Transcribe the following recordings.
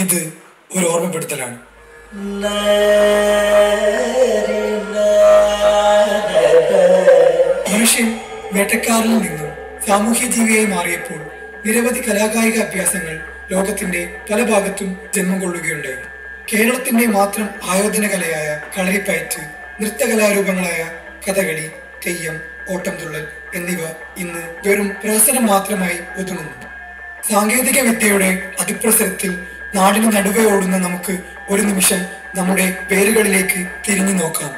ഇത് ഒരു ഓർമ്മപ്പെടുത്തലാണ് മനുഷ്യൻ വേട്ടക്കാരിൽ നിന്നും സാമൂഹ്യ ജീവിയായി മാറിയപ്പോൾ നിരവധി കലാകായിക അഭ്യാസങ്ങൾ ലോകത്തിന്റെ പല ഭാഗത്തും ജന്മം കൊള്ളുകയുണ്ടായി കേരളത്തിന്റെ മാത്രം ആയോധന കലയായ കളരിപ്പയറ്റ് നൃത്തകലാരൂപങ്ങളായ കഥകളി തെയ്യം ഓട്ടംതുള്ളൽ എന്നിവ ഇന്ന് വെറും പ്രഹസനം മാത്രമായി ഒതുങ്ങുന്നു സാങ്കേതിക വിദ്യയുടെ അതിപ്രസരത്തിൽ നാടിന് നടുവേ ഓടുന്ന നമുക്ക് ഒരു നിമിഷം നമ്മുടെ പേരുകളിലേക്ക് തിരിഞ്ഞു നോക്കാം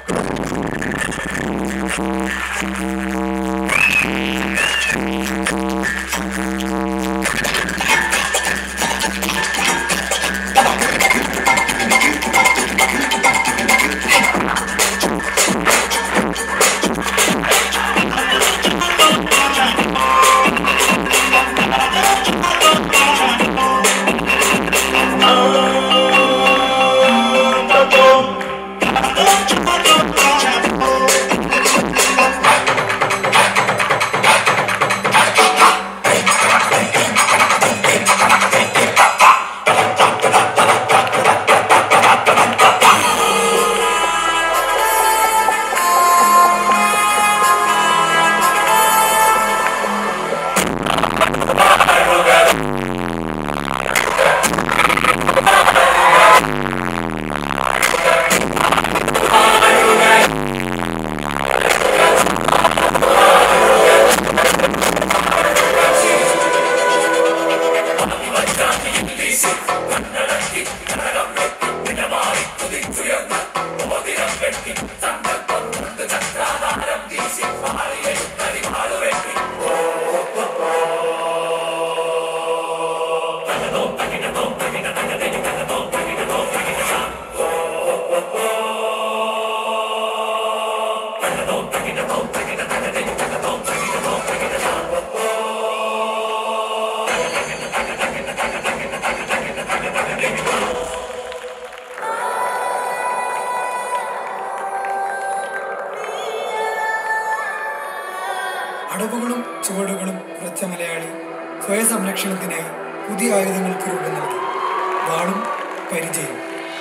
അടവുകളും ചുവടുകളും ഉറച്ച മലയാളി സ്വയം സംരക്ഷണത്തിനായി പുതിയ ആയുധങ്ങൾക്ക് രൂപം നൽകി വാളും പരിചയം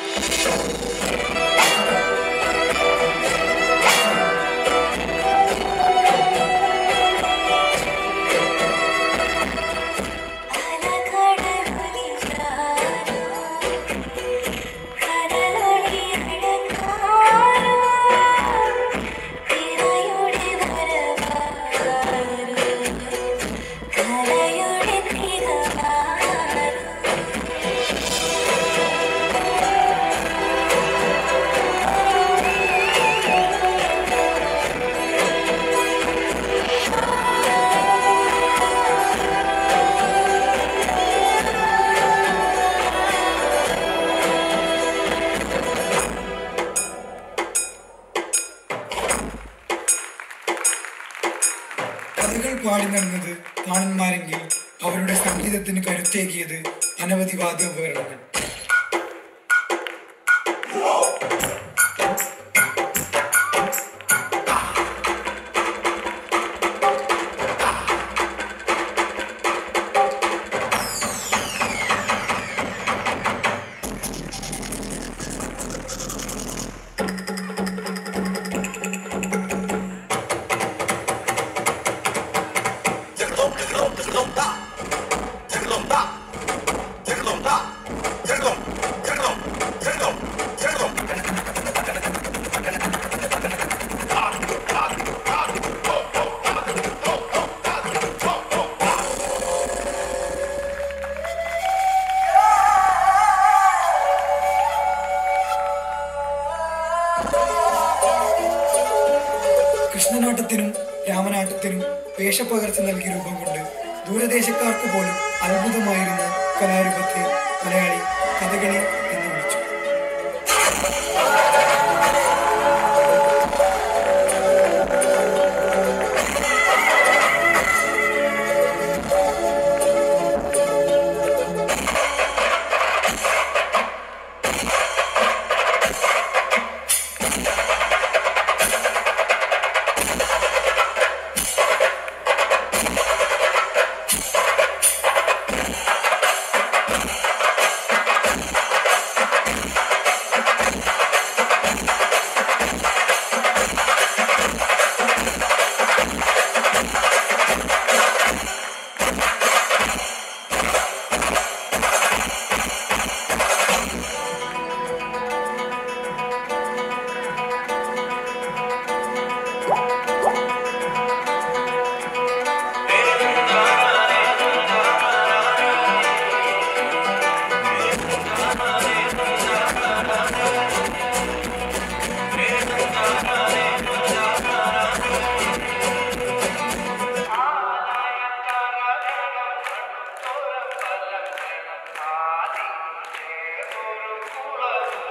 കഥകൾ പാടി നടന്നത് കാണന്മാരെങ്കിൽ അവരുടെ സംഗീതത്തിന് കരുത്തേകിയത് അനവധി വാദ്യോപകരണങ്ങൾ കൃഷ്ണനാട്ടത്തിനും രാമനാട്ടത്തിനും വേഷപ്പകർച്ച നൽകിയ രൂപം കൊണ്ട് ദൂരദേശക്കാർക്ക് പോലും അത്ഭുതമായിരുന്ന കലാരൂപത്തെ മലയാളി കഥകളി എന്ന് വിളിച്ചു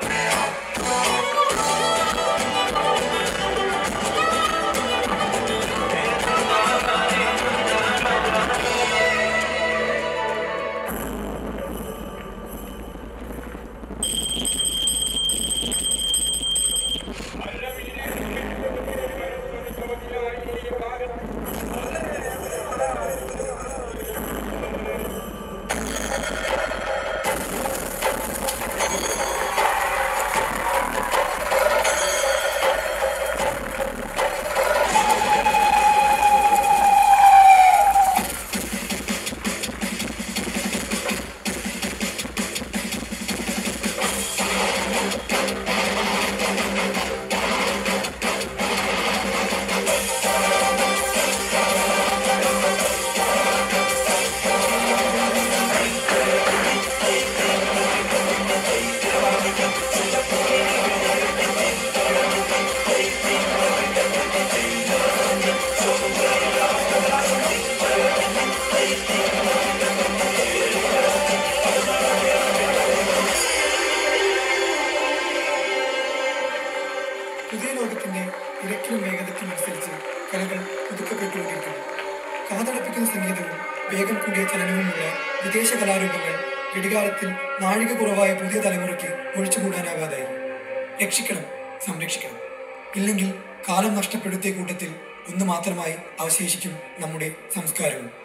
പുതിയ ലോകത്തിന്റെ ഇരക്കിലും വേഗതയ്ക്കും അനുസരിച്ച് കലകൾ പുതുക്കപ്പെട്ടുകൊണ്ടിരിക്കുന്നു കാതടപ്പിക്കുന്ന സംഗീതവും വേഗം കൂടിയ ചലനവുമുള്ള വിദേശ കലാരൂപങ്ങൾ ഘടികാരത്തിൽ നാഴിക കുറവായ പുതിയ തലമുറയ്ക്ക് ഒഴിച്ചുകൂടാനാകാതായി രക്ഷിക്കണം സംരക്ഷിക്കണം ഇല്ലെങ്കിൽ കാലം നഷ്ടപ്പെടുത്തിയ കൂട്ടത്തിൽ ഒന്ന് മാത്രമായി അവശേഷിക്കും നമ്മുടെ സംസ്കാരവും